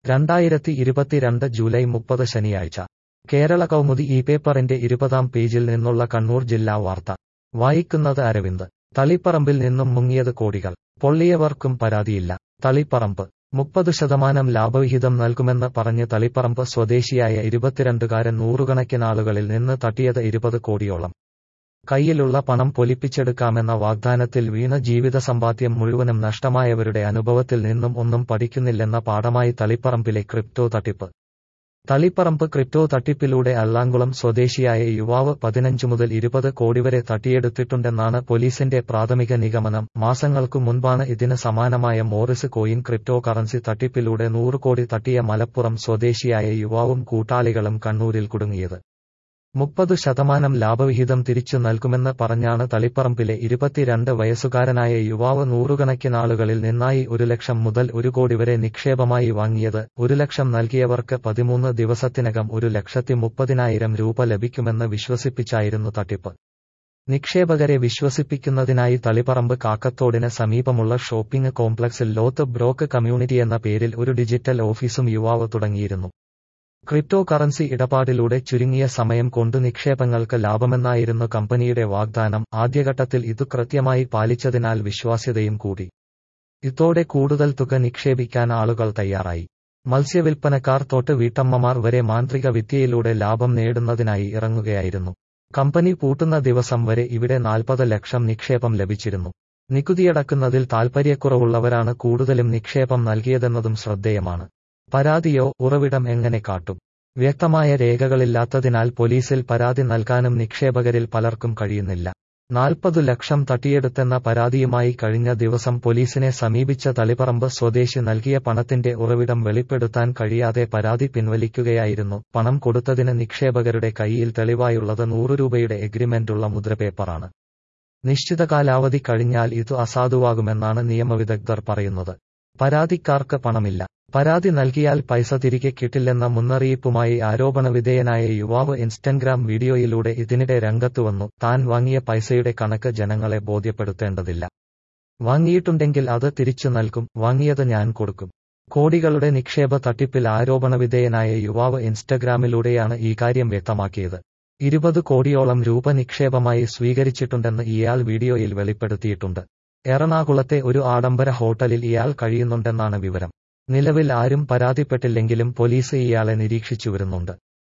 രണ്ടായിരത്തി ഇരുപത്തിരണ്ട് ജൂലൈ മുപ്പത് ശനിയാഴ്ച കേരള കൗമുദി ഈ പേപ്പറിന്റെ ഇരുപതാം പേജിൽ നിന്നുള്ള കണ്ണൂർ ജില്ലാ വാർത്ത വായിക്കുന്നത് അരവിന്ദ് തളിപ്പറമ്പിൽ നിന്നും മുങ്ങിയത് കോടികൾ പൊള്ളിയവർക്കും പരാതിയില്ല തളിപ്പറമ്പ് മുപ്പത് ശതമാനം ലാഭവിഹിതം നൽകുമെന്ന് പറഞ്ഞ് തളിപ്പറമ്പ് സ്വദേശിയായ ഇരുപത്തിരണ്ടുകാരൻ നൂറുകണക്കിനാളുകളിൽ നിന്ന് തട്ടിയത് ഇരുപത് കോടിയോളം കയ്യിലുള്ള പണം പൊലിപ്പിച്ചെടുക്കാമെന്ന വാഗ്ദാനത്തിൽ വീണ ജീവിത സമ്പാദ്യം മുഴുവനും നഷ്ടമായവരുടെ അനുഭവത്തിൽ നിന്നും ഒന്നും പഠിക്കുന്നില്ലെന്ന പാഠമായി തളിപ്പറമ്പിലെ ക്രിപ്റ്റോ തട്ടിപ്പ് തളിപ്പറമ്പ് ക്രിപ്റ്റോ തട്ടിപ്പിലൂടെ അള്ളാങ്കുളം സ്വദേശിയായ യുവാവ് പതിനഞ്ച് മുതൽ ഇരുപത് കോടി വരെ തട്ടിയെടുത്തിട്ടുണ്ടെന്നാണ് പോലീസിന്റെ പ്രാഥമിക നിഗമനം മാസങ്ങൾക്കു മുൻപാണ് ഇതിന് സമാനമായ മോറിസ് കോയിൻ ക്രിപ്റ്റോ കറൻസി തട്ടിപ്പിലൂടെ നൂറ് കോടി തട്ടിയ മലപ്പുറം സ്വദേശിയായ യുവാവും കൂട്ടാളികളും കണ്ണൂരിൽ കുടുങ്ങിയത് മുപ്പത് ശതമാനം ലാഭവിഹിതം തിരിച്ചു നൽകുമെന്ന് പറഞ്ഞാണ് തളിപ്പറമ്പിലെ ഇരുപത്തിരണ്ട് വയസ്സുകാരനായ യുവാവ് നൂറുകണക്കിനാളുകളിൽ നിന്നായി ഒരു ലക്ഷം മുതൽ ഒരു കോടി വരെ നിക്ഷേപമായി വാങ്ങിയത് ഒരു ലക്ഷം നൽകിയവർക്ക് പതിമൂന്ന് ദിവസത്തിനകം ഒരു ലക്ഷത്തി മുപ്പതിനായിരം രൂപ ലഭിക്കുമെന്ന് വിശ്വസിപ്പിച്ചായിരുന്നു തട്ടിപ്പ് നിക്ഷേപകരെ വിശ്വസിപ്പിക്കുന്നതിനായി തളിപ്പറമ്പ് കാക്കത്തോടിന് സമീപമുള്ള ഷോപ്പിംഗ് കോംപ്ലക്സിൽ ലോത്ത് ബ്രോക്ക് കമ്മ്യൂണിറ്റി എന്ന പേരിൽ ഒരു ഡിജിറ്റൽ ഓഫീസും യുവാവ് തുടങ്ങിയിരുന്നു ക്രിപ്റ്റോ കറൻസി ഇടപാടിലൂടെ ചുരുങ്ങിയ സമയം കൊണ്ട് നിക്ഷേപങ്ങൾക്ക് ലാഭമെന്നായിരുന്നു കമ്പനിയുടെ വാഗ്ദാനം ആദ്യഘട്ടത്തിൽ ഇതു കൃത്യമായി പാലിച്ചതിനാൽ വിശ്വാസ്യതയും കൂടി ഇതോടെ കൂടുതൽ തുക നിക്ഷേപിക്കാൻ ആളുകൾ തയ്യാറായി മത്സ്യവിൽപ്പനക്കാർ തൊട്ട് വീട്ടമ്മമാർ വരെ മാന്ത്രിക വിദ്യയിലൂടെ ലാഭം നേടുന്നതിനായി ഇറങ്ങുകയായിരുന്നു കമ്പനി പൂട്ടുന്ന ദിവസം വരെ ഇവിടെ നാൽപ്പത് ലക്ഷം നിക്ഷേപം ലഭിച്ചിരുന്നു നികുതിയടക്കുന്നതിൽ താൽപ്പര്യക്കുറവുള്ളവരാണ് കൂടുതലും നിക്ഷേപം നൽകിയതെന്നതും ശ്രദ്ധേയമാണ് പരാതിയോ ഉറവിടം എങ്ങനെ കാട്ടും വ്യക്തമായ രേഖകളില്ലാത്തതിനാൽ പോലീസിൽ പരാതി നൽകാനും നിക്ഷേപകരിൽ പലർക്കും കഴിയുന്നില്ല നാൽപ്പതു ലക്ഷം തട്ടിയെടുത്തെന്ന പരാതിയുമായി കഴിഞ്ഞ ദിവസം പോലീസിനെ സമീപിച്ച തളിപ്പറമ്പ് സ്വദേശി നൽകിയ പണത്തിന്റെ ഉറവിടം വെളിപ്പെടുത്താൻ കഴിയാതെ പരാതി പിൻവലിക്കുകയായിരുന്നു പണം കൊടുത്തതിന് നിക്ഷേപകരുടെ കൈയിൽ തെളിവായുള്ളത് നൂറ് രൂപയുടെ എഗ്രിമെന്റുള്ള മുദ്രപേപ്പറാണ് നിശ്ചിത കാലാവധി കഴിഞ്ഞാൽ ഇത് അസാധുവാകുമെന്നാണ് നിയമവിദഗ്ധർ പറയുന്നത് പരാതിക്കാർക്ക് പണമില്ല പരാതി നൽകിയാൽ പൈസ തിരികെ കിട്ടില്ലെന്ന മുന്നറിയിപ്പുമായി ആരോപണവിധേയനായ യുവാവ് ഇൻസ്റ്റഗ്രാം വീഡിയോയിലൂടെ ഇതിനിടെ രംഗത്തുവന്നു താൻ വാങ്ങിയ പൈസയുടെ കണക്ക് ജനങ്ങളെ ബോധ്യപ്പെടുത്തേണ്ടതില്ല വാങ്ങിയിട്ടുണ്ടെങ്കിൽ അത് തിരിച്ചു നൽകും വാങ്ങിയത് ഞാൻ കൊടുക്കും കോടികളുടെ നിക്ഷേപ തട്ടിപ്പിൽ ആരോപണവിധേയനായ യുവാവ് ഇൻസ്റ്റഗ്രാമിലൂടെയാണ് ഈ കാര്യം വ്യക്തമാക്കിയത് ഇരുപത് കോടിയോളം രൂപ നിക്ഷേപമായി സ്വീകരിച്ചിട്ടുണ്ടെന്ന് ഇയാൾ വീഡിയോയിൽ വെളിപ്പെടുത്തിയിട്ടുണ്ട് എറണാകുളത്തെ ഒരു ആഡംബര ഹോട്ടലിൽ ഇയാൾ കഴിയുന്നുണ്ടെന്നാണ് വിവരം നിലവിൽ ആരും പരാതിപ്പെട്ടില്ലെങ്കിലും പോലീസ് ഇയാളെ നിരീക്ഷിച്ചു വരുന്നുണ്ട്